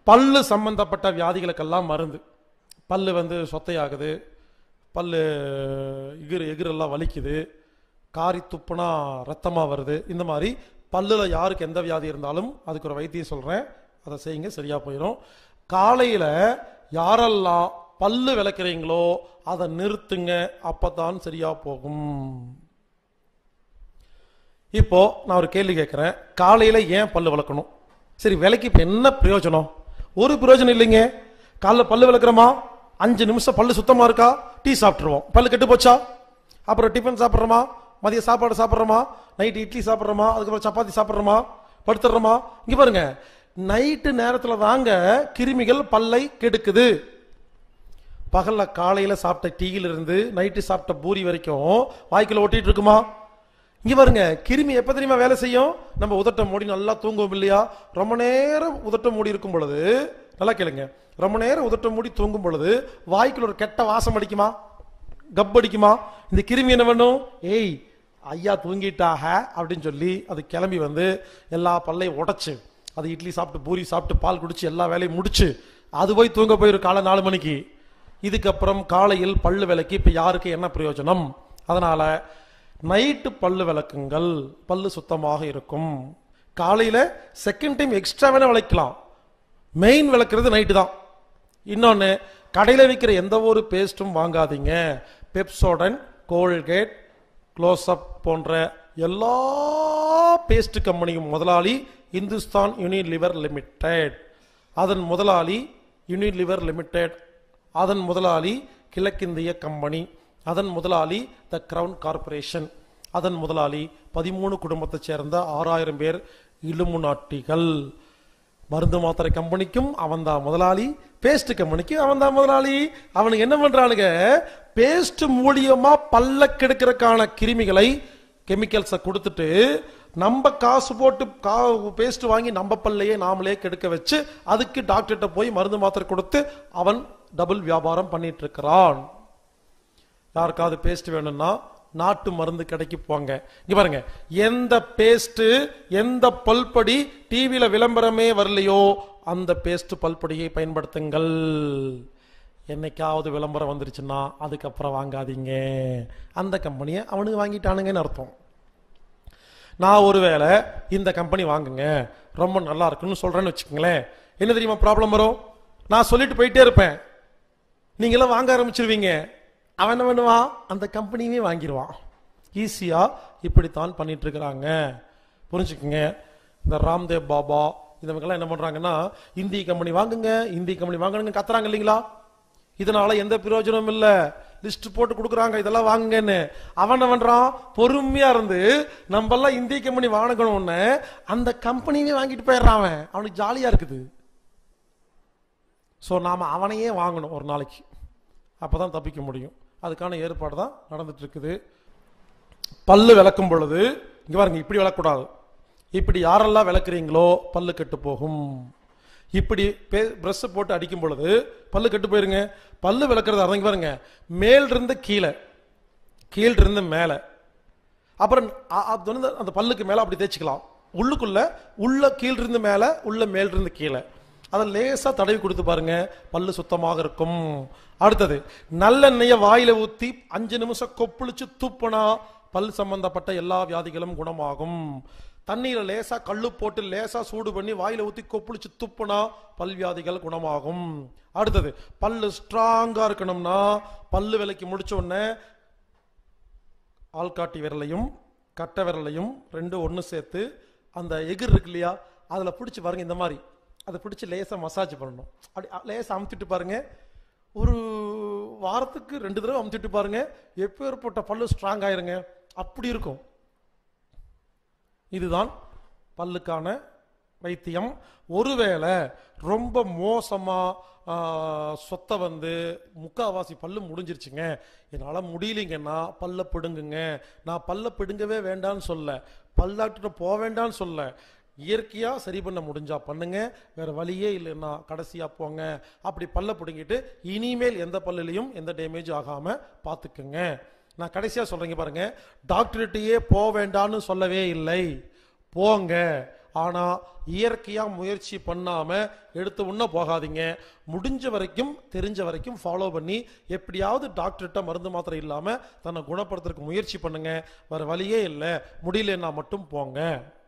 பல்லு சம்பந்தப்பட்ட வியாதிகளுக்கெல்லாம் மருந்து பல்லு வந்து சொத்தையாகுது பல்லு எகிர் எகிரெல்லாம் வலிக்குது காரி துப்புனா ரத்தமாக வருது இந்த மாதிரி பல்லில் யாருக்கு எந்த வியாதி இருந்தாலும் அதுக்கு ஒரு வைத்தியம் சொல்கிறேன் அதை செய்யுங்க சரியாக போயிடும் காலையில் யாரெல்லாம் பல்லு விளக்குறீங்களோ அதை நிறுத்துங்க அப்பதான் சரியா போகும் இப்போ நான் ஒரு கேள்வி கேட்குறேன் காலையில் ஏன் பல்லு விளக்கணும் சரி விலைக்கு இப்போ என்ன பிரயோஜனம் ஒரு பிரயோஜனம் இல்லைங்க காலைல பல்லு விளக்குறோமா அஞ்சு நிமிஷம் பல்லு சுத்தமாக இருக்கா டீ சாப்பிட்ருவோம் பல்லு கெட்டு போச்சா அப்புறம் டிஃபன் சாப்பிட்றோமா மதிய சாப்பாடு சாப்பிட்றோமா நைட்டு இட்லி சாப்பிட்றோமா அதுக்கப்புறம் சப்பாத்தி சாப்பிட்றோமா படுத்துடுறோமா இங்கே பாருங்க நைட்டு நேரத்தில் தாங்க கிருமிகள் பல்லை கெடுக்குது பகல்ல காலையில சாப்பிட்ட டீயில இருந்து நைட்டு சாப்பிட்ட பூரி வரைக்கும் வாய்க்குள்ள ஒட்டிட்டு இருக்குமா இங்க பாருங்க கிருமி எப்ப தெரியுமா வேலை செய்யும் நம்ம உதட்ட மூடி நல்லா தூங்குவோம் இல்லையா ரொம்ப நேரம் உதட்ட மூடி இருக்கும் பொழுது நல்லா கேளுங்க ரொம்ப நேரம் உதட்ட மூடி தூங்கும் பொழுது வாய்க்குள்ள ஒரு கெட்ட வாசம் அடிக்குமா கப் அடிக்குமா இந்த கிருமி என்ன பண்ணும் ஏய் ஐயா தூங்கிட்டாக அப்படின்னு சொல்லி அது கிளம்பி வந்து எல்லா பல்லையும் உடைச்சு அது இட்லி சாப்பிட்டு பூரி சாப்பிட்டு பால் குடிச்சு எல்லா வேலையும் முடிச்சு அது போய் தூங்க போயிரும் காலை நாலு மணிக்கு இதுக்கப்புறம் காலையில் பல்லு விளக்கி இப்ப யாருக்கு என்ன பிரயோஜனம் அதனால நைட்டு பல்லு விளக்குங்கள் பல்லு சுத்தமாக இருக்கும் காலையில செகண்ட் டைம் எக்ஸ்ட்ரா வேணா விளக்கலாம் மெயின் விளக்குறது நைட்டு தான் இன்னொன்று கடையில் விற்கிற எந்த ஒரு பேஸ்ட்டும் வாங்காதீங்க பெப்சோடன் கோல்கேட் க்ளோஸ்அப் போன்ற எல்லா பேஸ்ட் கம்பெனியும் முதலாளி இந்துஸ்தான் யூனிலிவர் லிமிடெட் அதன் முதலாளி யூனிலிவர் லிமிடெட் அதன் முதலாளி கிழக்கிந்திய கம்பெனி அதன் முதலாளி த கிரவுன் கார்ப்பரேஷன் அதன் முதலாளி பதிமூணு குடும்பத்தைச் சேர்ந்த ஆறாயிரம் பேர் இலுமுனாட்டிகள் மருந்து மாத்திரை கம்பெனிக்கும் அவன்தான் முதலாளி பேஸ்ட் கம்பெனிக்கும் அவன்தான் முதலாளி அவனுக்கு என்ன பண்றானுங்க பேஸ்ட் மூலியமா பல்ல கெடுக்கிறதுக்கான கிருமிகளை கெமிக்கல்ஸை கொடுத்துட்டு நம்ம காசு போட்டு கா பேஸ்ட் வாங்கி நம்ம பல்லையே நாமளே கெடுக்க வச்சு அதுக்கு டாக்டர்கிட்ட போய் மருந்து மாத்திரை கொடுத்து அவன் டபுள் வியாபாரம் பண்ணிட்டு இருக்கிறான் யாருக்காவது பேஸ்ட் வேணும்னா நாட்டு மருந்து கடைக்கு போங்க இங்க பாருங்க எந்த பேஸ்ட் எந்த பல்படி டிவியில விளம்பரமே வரலையோ அந்த பேஸ்ட் பல்படியை பயன்படுத்துங்கள் என்னைக்காவது விளம்பரம் வந்துருச்சுன்னா அதுக்கப்புறம் வாங்காதீங்க அந்த கம்பெனியை அவனுக்கு வாங்கிட்டானுங்கன்னு அர்த்தம் நான் ஒருவேளை இந்த கம்பெனி வாங்குங்க ரொம்ப நல்லா இருக்குன்னு சொல்றேன்னு வச்சுக்கோங்களேன் என்ன தெரியுமா ப்ராப்ளம் வரும் நான் சொல்லிட்டு போயிட்டே இருப்பேன் நீங்களாம் வாங்க ஆரம்பிச்சிருவீங்க அவன் என்ன பண்ணுவான் அந்த கம்பெனியுமே வாங்கிடுவான் ஈஸியா இப்படித்தான் பண்ணிட்டு இருக்கிறாங்க புரிஞ்சுக்குங்க இந்த ராம்தேவ் பாபா இதவங்கெல்லாம் என்ன பண்றாங்கன்னா இந்தி கம்பெனி வாங்குங்க இந்தி கம்பெனி வாங்கணுங்க கத்துறாங்க இல்லைங்களா இதனால எந்த பிரயோஜனமும் இல்ல லிஸ்ட் போட்டு கொடுக்குறாங்க இதெல்லாம் வாங்குங்கன்னு அவன் என்ன பண்றான் பொறுமையா இருந்து நம்ம எல்லாம் இந்திய கம்பெனி வாங்கணும்னு அந்த கம்பெனியே வாங்கிட்டு போயிடுறான் அவன் அவனுக்கு ஜாலியா இருக்குது ஸோ நாம் அவனையே வாங்கணும் ஒரு நாளைக்கு அப்போ தான் தப்பிக்க முடியும் அதுக்கான ஏற்பாடு தான் நடந்துட்டு இருக்குது பல்லு விளக்கும் பொழுது இங்கே பாருங்க இப்படி விளக்கக்கூடாது இப்படி யாரெல்லாம் விளக்குறீங்களோ பல்லு கெட்டு போகும் இப்படி ப்ரெஷ் போட்டு அடிக்கும் பொழுது பல்லு கெட்டு போயிருங்க பல்லு விளக்குறது அடங்கி பாருங்க மேல் இருந்து கீழே கீழ் இருந்து மேலே அப்புறம் அ- அது வந்து அந்த பல்லுக்கு மேலே அப்படி தேய்ச்சிக்கலாம் உள்ளுக்குள்ள உள்ள கீழ் இருந்து மேலே உள்ள மேல் இருந்து கீழே அதை லேசா தடவி கொடுத்து பாருங்க பல்லு சுத்தமாக இருக்கும் அடுத்தது நல்லெண்ணெயை வாயில ஊத்தி அஞ்சு நிமிஷம் கொப்புளிச்சு துப்புனா பல் சம்பந்தப்பட்ட எல்லா வியாதிகளும் குணமாகும் தண்ணீரை லேசா கல்லு போட்டு லேசா சூடு பண்ணி வாயில ஊத்தி கொப்புளிச்சு துப்புனா பல் வியாதிகள் குணமாகும் அடுத்தது பல்லு ஸ்ட்ராங்கா இருக்கணும்னா பல்லு விலைக்கு முடிச்ச உடனே ஆள்காட்டி விரலையும் கட்டை விரலையும் ரெண்டும் ஒன்று சேர்த்து அந்த எகிர் இருக்கு இல்லையா அதில் பிடிச்சி பாருங்க இந்த மாதிரி அதை பிடிச்சி லேசாக மசாஜ் பண்ணணும் அப்படி லேசாக அமுத்திட்டு பாருங்க ஒரு வாரத்துக்கு ரெண்டு தடவை அமுத்திட்டு பாருங்க எப்பேற்பட்ட பல்லு ஸ்ட்ராங் ஆயிருங்க அப்படி இருக்கும் இதுதான் பல்லுக்கான வைத்தியம் ஒருவேளை ரொம்ப மோசமா ஆ, சொத்தை வந்து முக்காவாசி பல்லு முடிஞ்சிருச்சுங்க என்னால முடியலைங்கன்னா பல்ல பிடுங்குங்க நான் பல்ல பிடுங்கவே வேண்டாம்னு சொல்ல பல்லாக்கிட்ட போக வேண்டாம்னு சொல்ல இயற்கையா சரி பண்ண முடிஞ்சா பண்ணுங்க வேற வழியே இல்லைன்னா கடைசியா போங்க அப்படி பல்ல பிடுங்கிட்டு இனிமேல் எந்த பல்லுலையும் எந்த டேமேஜ் ஆகாம பாத்துக்குங்க நான் கடைசியா சொல்றேங்க பாருங்க டாக்டர்கிட்டயே போக வேண்டாம்னு சொல்லவே இல்லை போங்க ஆனா இயற்கையா முயற்சி பண்ணாம எடுத்த உடனே போகாதீங்க முடிஞ்ச வரைக்கும் தெரிஞ்ச வரைக்கும் ஃபாலோ பண்ணி எப்படியாவது டாக்டர்கிட்ட மருந்து மாத்திரை இல்லாம தன்னை குணப்படுத்துறதுக்கு முயற்சி பண்ணுங்க வேற வழியே இல்லை முடியலன்னா மட்டும் போங்க